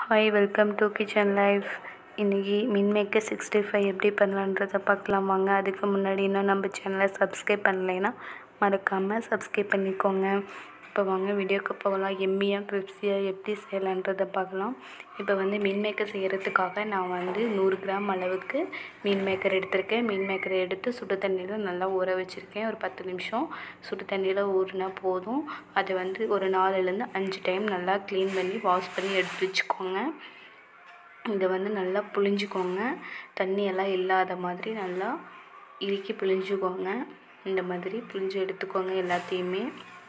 hi welcome to kitchen life இன்றைக்கி மின் maker sixty five எப்படி பண்ணலான்றதை பார்க்கலாம் வாங்க அதுக்கு முன்னாடி இன்னும் நம்ம சேனலை சப்ஸ்கிரைப் பண்ணலைன்னா மறக்காமல் சப்ஸ்கிரைப் பண்ணிக்கோங்க இப்போ வாங்க வீடியோக்கு போகலாம் எம்மியாக கிரிப்ஸியாக எப்படி செய்யலான்றதை பார்க்கலாம் இப்போ வந்து மீன் மேக்கர் செய்கிறதுக்காக நான் வந்து நூறு கிராம் அளவுக்கு மீன் மேக்கர் எடுத்திருக்கேன் மீன் மேக்கரை எடுத்து சுடு தண்ணியில் நல்லா ஊற வச்சுருக்கேன் ஒரு பத்து நிமிஷம் சுடு தண்ணியில் ஊறினா போதும் அதை வந்து ஒரு நாலுலேருந்து அஞ்சு டைம் நல்லா க்ளீன் பண்ணி வாஷ் பண்ணி எடுத்து வச்சுக்கோங்க இதை வந்து நல்லா புழிஞ்சுக்கோங்க தண்ணியெல்லாம் இல்லாத மாதிரி நல்லா இறுக்கி புழிஞ்சுக்கோங்க இந்த மாதிரி புழிஞ்சு எடுத்துக்கோங்க எல்லாத்தையுமே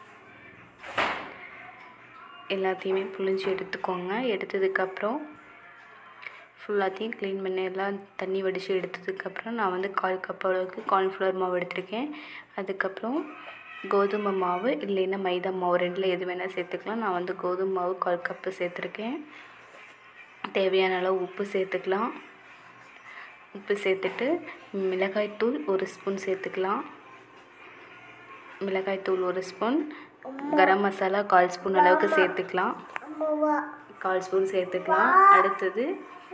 எல்லாத்தையுமே புழிஞ்சு எடுத்துக்கோங்க எடுத்ததுக்கப்புறம் ஃபுல்லாத்தையும் க்ளீன் பண்ணி எல்லாம் தண்ணி வடித்து எடுத்ததுக்கப்புறம் நான் வந்து கால் கப் அளவுக்கு கார்ன்ஃப்ளவர் மாவு எடுத்திருக்கேன் அதுக்கப்புறம் கோதுமை மாவு இல்லைன்னா மைதா மாவு ரெண்டில் எது வேணால் சேர்த்துக்கலாம் நான் வந்து கோதுமை மாவு கால் கப்பு சேர்த்துருக்கேன் தேவையான அளவு உப்பு சேர்த்துக்கலாம் உப்பு சேர்த்துட்டு மிளகாய்த்தூள் ஒரு ஸ்பூன் சேர்த்துக்கலாம் மிளகாய்த்தூள் ஒரு ஸ்பூன் கரம் மசாலா கால் ஸ்பூன் அளவுக்கு சேர்த்துக்கலாம் கால் ஸ்பூன் சேர்த்துக்கலாம் அடுத்தது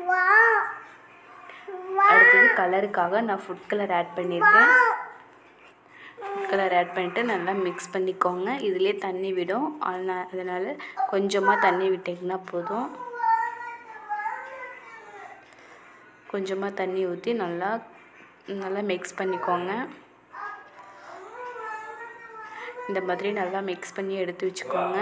அடுத்தது கலருக்காக நான் ஃபுட் கலர் ஆட் பண்ணியிருக்கேன் ஃபுட் கலர் ஆட் பண்ணிவிட்டு நல்லா மிக்ஸ் பண்ணிக்கோங்க இதுலேயே தண்ணி விடும் அதனால் அதனால் கொஞ்சமாக தண்ணி விட்டிங்கன்னா போதும் கொஞ்சமாக தண்ணி ஊற்றி நல்லா நல்லா மிக்ஸ் பண்ணிக்கோங்க இந்த மாதிரி நல்லா மிக்ஸ் பண்ணி எடுத்து வச்சுக்கோங்க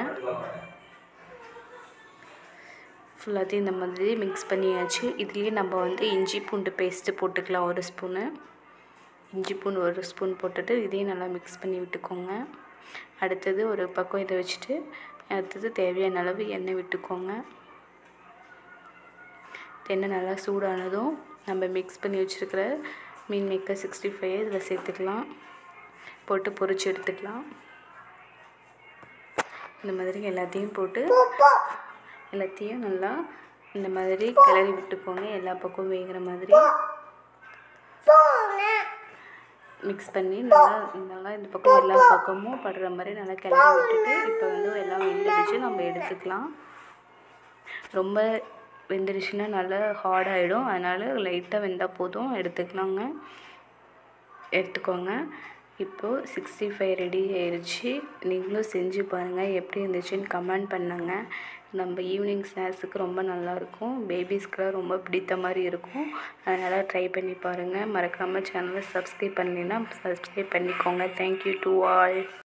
ஃபுல்லாத்தையும் இந்த மாதிரி மிக்ஸ் பண்ணியாச்சு இதுலேயே நம்ம வந்து இஞ்சி பூண்டு பேஸ்ட்டு போட்டுக்கலாம் ஒரு ஸ்பூனு இஞ்சி பூண்டு ஒரு ஸ்பூன் போட்டுட்டு இதையும் நல்லா மிக்ஸ் பண்ணி விட்டுக்கோங்க அடுத்தது ஒரு பக்கம் இதை வச்சுட்டு அடுத்தது தேவையான அளவு எண்ணெய் விட்டுக்கோங்க எண்ணெய் நல்லா சூடானதும் நம்ம மிக்ஸ் பண்ணி வச்சுருக்கிற மீன் மேக்கர் சிக்ஸ்டி ஃபைவ் இதில் சேர்த்துக்கலாம் போட்டு பொரிச்சு எடுத்துக்கலாம் இந்த மாதிரி எல்லாத்தையும் போட்டு எல்லாத்தையும் நல்லா இந்த மாதிரி கிளறி விட்டுக்கோங்க எல்லா பக்கமும் வேகிற மாதிரி மிக்ஸ் பண்ணி நல்லா நல்லா இந்த பக்கம் எல்லா பக்கமும் படுற மாதிரி நல்லா கிளறி விட்டுட்டு இப்போ வந்து எல்லாம் வெந்துடுச்சு நம்ம எடுத்துக்கலாம் ரொம்ப வெந்துடுச்சுன்னா நல்லா ஹார்டாகிடும் அதனால் லைட்டாக வெந்தால் போதும் எடுத்துக்கலாங்க எடுத்துக்கோங்க இப்போது சிக்ஸ்டி ஃபைவ் ரெடி ஆயிடுச்சு நீங்களும் செஞ்சு பாருங்கள் எப்படி இருந்துச்சுன்னு கமெண்ட் பண்ணுங்கள் நம்ம ஈவினிங் ஸ்நாக்ஸுக்கு ரொம்ப நல்லாயிருக்கும் பேபிஸ்க்கெலாம் ரொம்ப பிடித்த மாதிரி இருக்கும் அதனால் ட்ரை பண்ணி பாருங்கள் மறக்காமல் சேனலை சப்ஸ்கிரைப் பண்ணலைன்னா சப்ஸ்கிரைப் பண்ணிக்கோங்க தேங்க்யூ டு ஆல்